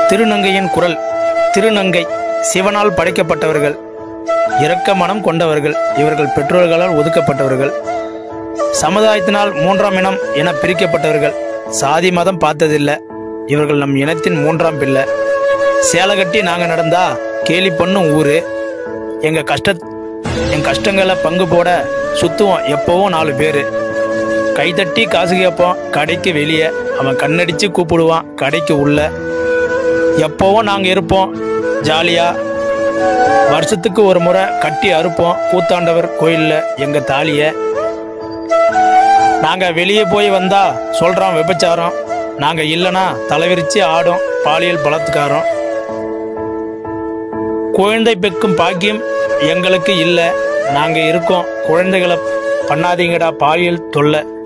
திருநங்கையின் குரல் திருநங்கை சிவனால் படைக்கப்பட்டவர்கள் இரக்க மனம் கொண்டவர்கள் இவர்கள் பெற்றோர்களால் ஒதுக்கப்பட்டவர்கள் சமுதாயத்தினால் மூன்றாம் இனம் என பிரிக்கப்பட்டவர்கள் சாதி மதம் பார்த்ததில்லை இவர்கள் நம் இனத்தின் மூன்றாம் பிள்ளை சேலை கட்டி நாங்கள் நடந்தா கேலி பண்ணும் ஊரு எங்க கஷ்ட என் கஷ்டங்களை பங்கு போட சுத்துவோம் எப்பவும் நாலு பேர் கைதட்டி காசு கேட்போம் கடைக்கு வெளியே அவன் கண்ணடிச்சு கூப்பிடுவான் கடைக்கு உள்ள எப்பவும் நாங்கள் இருப்போம் ஜாலியாக வருஷத்துக்கு ஒரு முறை கட்டி அறுப்போம் கூத்தாண்டவர் கோயிலில் எங்கள் தாலியை நாங்கள் வெளியே போய் வந்தா சொல்கிறோம் விபச்சாரம் நாங்கள் இல்லைன்னா தலைவிரிச்சு ஆடும் பாலியல் பலாத்காரம் குழந்தை பெக்கும் பாக்கியம் எங்களுக்கு இல்லை நாங்கள் இருக்கோம் குழந்தைகளை பண்ணாதீங்கடா பாலியல் தொல்லை